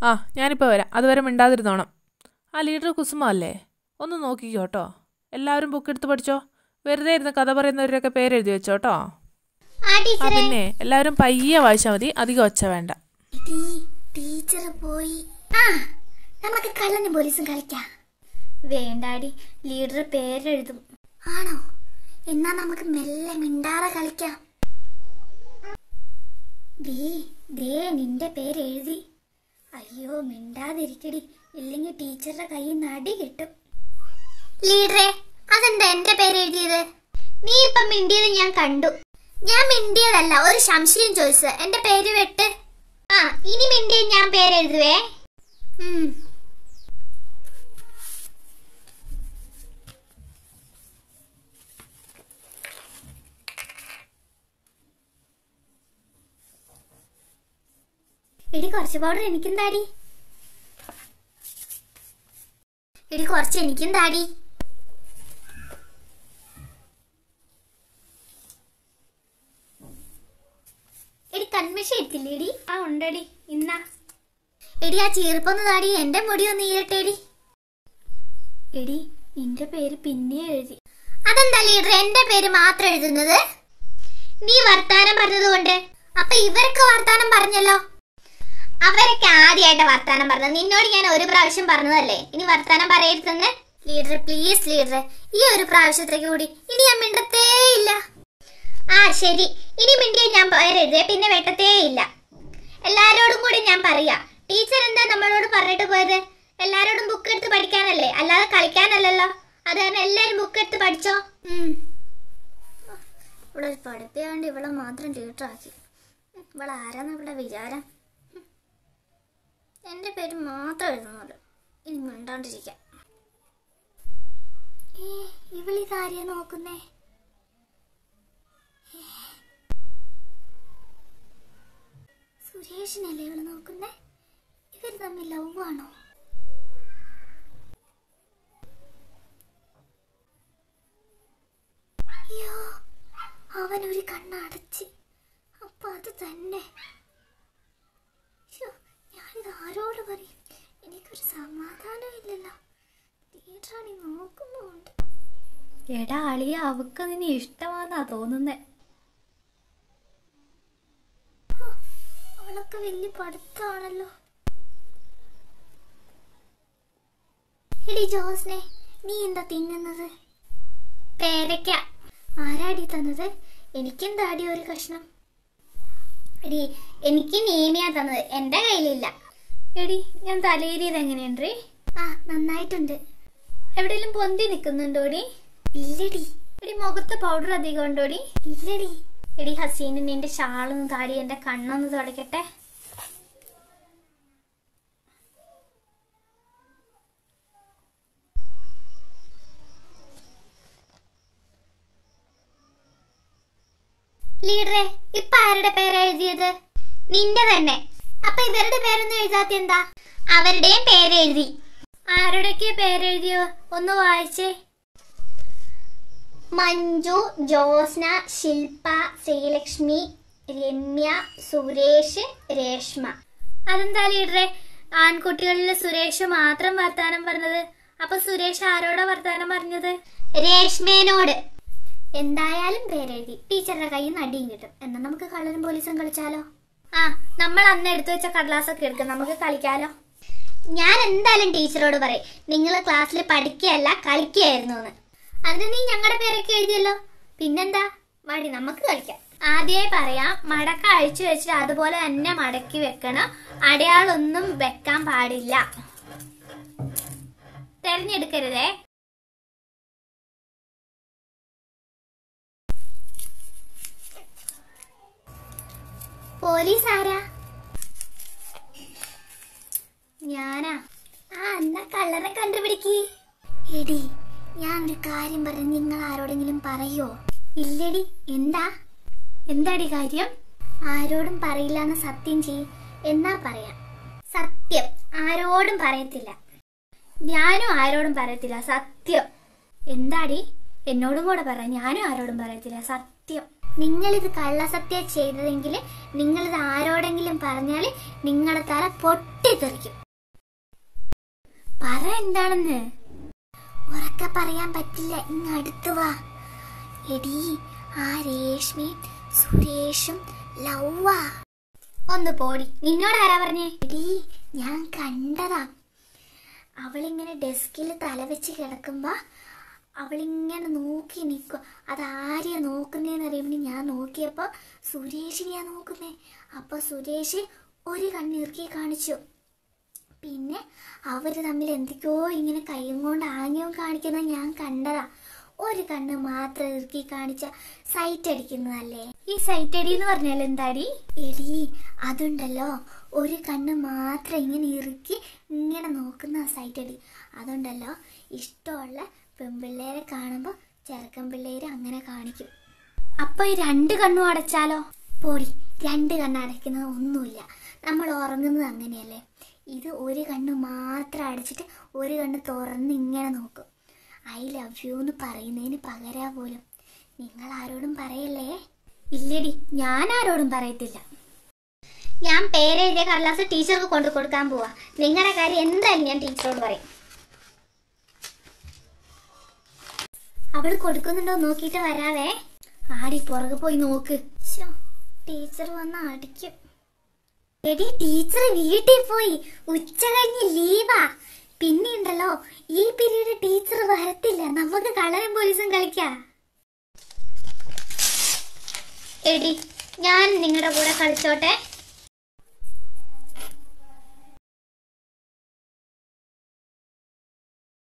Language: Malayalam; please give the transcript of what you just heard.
ആ ഞാനിപ്പോൾ വരാം അതുവരെ മിണ്ടാതിരുന്നോണം ആ ലീഡർ കുസുമ അല്ലേ ഒന്ന് നോക്കിക്കോ കേട്ടോ എല്ലാവരും ബുക്ക് എടുത്ത് പഠിച്ചോ വെറുതെ ഇരുന്ന് കഥ പറയുന്നവരുടെയൊക്കെ പേരെഴുതി വെച്ചോ കേട്ടോ ആ ആ ടീച്ചറെ പിന്നെ എല്ലാവരും പയ്യെ വായിച്ചാൽ മതി അധികം ഒച്ച വേണ്ട എടീ, ടീച്ചർ പോയി ആ നമുക്ക് കള്ളനും പോലീസും കളിക്കാം വേണ്ടാടി ലീഡർ പേരെഴുതും ആണോ എന്നാ നമുക്ക് മെല്ലെ മിണ്ടാതെ കളിക്കാം ദേ ദേ നിന്റെ പേരെഴുതി അയ്യോ മിണ്ടാതിരിക്കടി ഇല്ലെങ്കിൽ ടീച്ചറുടെ കയ്യിൽ നിന്ന് അടി കിട്ടും ലീഡറെ അതെന്താ എന്റെ പേര് എഴുതിയത് നീ ഇപ്പം മിണ്ടിയത് ഞാൻ കണ്ടു ഞാൻ മിണ്ടിയതല്ല ഒരു സംശയം ചോദിച്ചത് എന്റെ പേര് വെട്ട് ആ ഇനി മിണ്ടിയ ഞാൻ പേരെഴുതുവേ ഉം. എടി കുറച്ച് പൗഡർ എനിക്കും താടി എടി കുറച്ച് എനിക്കും താടി എടി കൺമിഷൻ എത്തില്ലേടി ആ ഉണ്ടടി ഇന്നാ എടി ആ ചീർപ്പൊന്ന് താടി എന്റെ മുടി ഒന്ന് ഈരട്ടേടി എടി നിന്റെ പേര് പിന്നെ എഴുതി അതെന്താ ലീഡർ എന്റെ പേര് മാത്രം എഴുതുന്നത് നീ വർത്താനം പറഞ്ഞതുകൊണ്ട് അപ്പൊ ഇവർക്ക് വർത്താനം പറഞ്ഞല്ലോ അവരൊക്കെ ആദ്യമായിട്ട് വർത്താനം പറഞ്ഞത് നിന്നോട് ഞാൻ ഒരു പ്രാവശ്യം പറഞ്ഞതല്ലേ ഇനി വർത്താനം പറയരുതെന്ന് ലീഡർ പ്ലീസ് ലീഡർ ഈ ഒരു പ്രാവശ്യത്തേക്ക് കൂടി ഇനി ഞാൻ മിണ്ടത്തേ ഇല്ല ആ ശരി ഇനി മിണ്ടിയ ഞാൻ പേരെഴുതേ പിന്നെ വെട്ടത്തേ ഇല്ല എല്ലാരോടും കൂടി ഞാൻ പറയാ ടീച്ചർ എന്താ നമ്മളോട് പറഞ്ഞിട്ട് പോയത് എല്ലാരോടും ബുക്ക് എടുത്ത് പഠിക്കാനല്ലേ അല്ലാതെ കളിക്കാനല്ലല്ലോ അത് കാരണം എല്ലാരും ബുക്ക് എടുത്ത് പഠിച്ചോ ഉം. ഇവിടെ പഠിപ്പിയാണ്ട് ഇവളെ മാത്രം ടീച്ചറാക്കി ഇവളെ ആരാന്ന് ഇവിടെ വിചാരം ഉം. എന്റെ പേര് മാത്രം എഴുതുന്നുള്ളൂ ഇനി മിണ്ടാണ്ടിരിക്കാം ഏ ഇവളിതാരെയാ നോക്കുന്നേ സുരേഷിനല്ലേ ഇവള് നോക്കുന്നേ ഇവർ തമ്മിൽ ലവ് ആണോ അയ്യോ അവൻ ഒരു കണ്ണടച്ച് അപ്പൊ അത് തന്നെ ശ്ശോ, ഞാനിത് ആരോട് പറയും എനിക്കൊരു സമാധാനം ഇല്ലല്ലോ ടീച്ചറാണി നോക്കുന്നുണ്ട് എടാ അളിയ അവക്ക് നിന്നെ ഇഷ്ടമാന്നാ തോന്നുന്നേ അവളൊക്കെ വലിയ പഠിത്തമാണല്ലോ എടി ജോസ്നെ നീ എന്താ തിന്നുന്നത് പേരയ്ക്ക ആരാടി തന്നത് എനിക്കെന്താടി ഒരു കഷ്ണം എടി എനിക്ക് നീമിയാ തന്നത് എന്റെ കയ്യിലില്ല എടി ഞാൻ തലയേരിയത് എങ്ങനെയുണ്ട് ആ നന്നായിട്ടുണ്ട് എവിടെയെങ്കിലും പൊന്തി നിൽക്കുന്നുണ്ടോടി ഇല്ലടി എടി മുഖത്ത് പൗഡർ അധികം ഉണ്ടോടി ഇല്ലടി എടി ഹസീന് നിന്റെ ഷാളൊന്ന് താടി എന്റെ കണ്ണൊന്ന് തുടക്കട്ടെ ലീഡറെ ഇപ്പൊ ആരുടെ പേരാ എഴുതിയത് നിന്റെ തന്നെ അപ്പൊ ഇവരുടെ പേരൊന്നും എഴുതാത്ത എന്താ അവരുടെയും പേര് എഴുതി ആരുടെയൊക്കെ പേരെഴുതിയോ ഒന്ന് വായിച്ചേ മഞ്ജു ജോസ്ന ശില്പ ശ്രീലക്ഷ്മി രമ്യ സുരേഷ് രേഷ്മ അതെന്താ ലീഡറെ ആൺകുട്ടികളിൽ സുരേഷ് മാത്രം വർത്താനം പറഞ്ഞത് അപ്പൊ സുരേഷ് ആരോടാ വർത്താനം പറഞ്ഞത് രേഷ്മേനോട് എന്തായാലും പേരെഴുതി ടീച്ചറുടെ കയ്യിൽ നിന്ന് അടിയും കിട്ടും എന്നാ നമുക്ക് കള്ളനും പോലീസും കളിച്ചാലോ ആ നമ്മൾ അന്ന് എടുത്തു വെച്ച കടലാസൊക്കെ എടുക്കും നമുക്ക് കളിക്കാലോ ഞാൻ എന്തായാലും ടീച്ചറോട് പറയും നിങ്ങൾ ക്ലാസ്സിൽ പഠിക്കുകയല്ല കളിക്കുകയായിരുന്നു എന്ന് അതിന് നീ ഞങ്ങളുടെ പേരൊക്കെ എഴുതിയല്ലോ പിന്നെന്താ വാടി നമുക്ക് കളിക്കാം ആദ്യമായി പറയാം മടക്ക അഴിച്ചു വെച്ചിട്ട് അതുപോലെ തന്നെ മടക്കി വെക്കണം അടയാളൊന്നും വെക്കാൻ പാടില്ല തെരഞ്ഞെടുക്കരുതേ പോലീസ് ആരാ ഞാനാ ആ എന്നാ കള്ളറെ കണ്ടുപിടിക്ക് എടി ഞാൻ ഒരു കാര്യം പറഞ്ഞ് നിങ്ങൾ ആരോടെങ്കിലും പറയോ ഇല്ലടി എന്താ എന്താടി കാര്യം ആരോടും പറയില്ല എന്ന് സത്യം ചെയ്യും എന്നാ പറയാം സത്യം ആരോടും പറയത്തില്ല ഞാനും ആരോടും പറയത്തില്ല സത്യം എന്താടി എന്നോടും കൂടെ പറ ഞാനും ആരോടും പറയത്തില്ല സത്യം നിങ്ങളിത് കള്ളസത്യം ചെയ്തതെങ്കിൽ നിങ്ങളിത് ആരോടെങ്കിലും പറഞ്ഞാൽ നിങ്ങളുടെ തല പൊട്ടിത്തെറിക്കും പറ എന്താണെന്ന് ഉറക്കെ പറയാൻ പറ്റില്ല ഇങ്ങ് അടുത്ത് വാ എടീ ആ രേഷ്മയും സുരേഷും ലൗവാ ഒന്ന് പോടി നിന്നോട് ആരാ പറഞ്ഞേ എടീ ഞാൻ കണ്ടതാ അവളിങ്ങനെ ഡെസ്കിൽ തലവെച്ച് കിടക്കുമ്പോ അവളിങ്ങനെ നോക്കി നിൽക്കുക അതാരെയാ നോക്കുന്നേന്ന് അറിയുമ്പോൾ ഞാൻ നോക്കിയപ്പോൾ സുരേഷിനെയാ നോക്കുന്നേ അപ്പോൾ സുരേഷ് ഒരു കണ്ണിറുക്കി കാണിച്ചു പിന്നെ അവർ തമ്മിൽ എന്തൊക്കെയോ ഇങ്ങനെ കൈയും കൊണ്ട് ആംഗ്യവും കാണിക്കുന്നത് ഞാൻ കണ്ടതാ ഒരു കണ്ണ് മാത്രം ഇറുക്കി കാണിച്ച സൈറ്റ് അടിക്കുന്നതല്ലേ ഈ സൈറ്റ് അടി എന്ന് പറഞ്ഞാൽ എന്താടി എടി അതുണ്ടല്ലോ ഒരു കണ്ണ് മാത്രം ഇങ്ങനെ ഇറുക്കി ഇങ്ങനെ നോക്കുന്ന സൈറ്റ് അടി അതുണ്ടല്ലോ ഇഷ്ടമുള്ള പെൺപിള്ളേരെ കാണുമ്പോൾ ചെറുക്കൻ പിള്ളേര് അങ്ങനെ കാണിക്കും അപ്പൊ ഈ രണ്ട് കണ്ണും അടച്ചാലോ പോടി രണ്ട് കണ്ണ് അടയ്ക്കുന്നത് ഒന്നുമില്ല നമ്മൾ ഉറങ്ങുന്നത് അങ്ങനെയല്ലേ ഇത് ഒരു കണ്ണ് മാത്രം അടച്ചിട്ട് ഒരു കണ്ണ് തുറന്ന് ഇങ്ങനെ നോക്കും ഐ ലവ് യു എന്ന് പറയുന്നതിന് പകരാ പോലും നിങ്ങൾ ആരോടും പറയല്ലേ ഇല്ലടി ഞാൻ ആരോടും പറയത്തില്ല ഞാൻ പേരെഴുതിയ കടലാസ് ടീച്ചർക്ക് കൊണ്ടു കൊടുക്കാൻ പോവാ നിങ്ങളുടെ കാര്യം എന്തായാലും ഞാൻ ടീച്ചറോട് പറയും അവൾ കൊടുക്കുന്നുണ്ടോ നോക്കിയിട്ട് വരാവേ ആടി പുറകെ പോയി നോക്ക് ശ്ശോ, ടീച്ചർ വന്ന് അടിക്കും എടി ടീച്ചർ വീട്ടിൽ പോയി ഉച്ച കഴിഞ്ഞ് ലീവാ പിന്നെ ഉണ്ടല്ലോ ഈ പീരീഡ് ടീച്ചർ വരത്തില്ല നമുക്ക് കളറും പോലീസും കളിക്കാം എടി ഞാൻ നിങ്ങളുടെ കൂടെ കളിച്ചോട്ടെ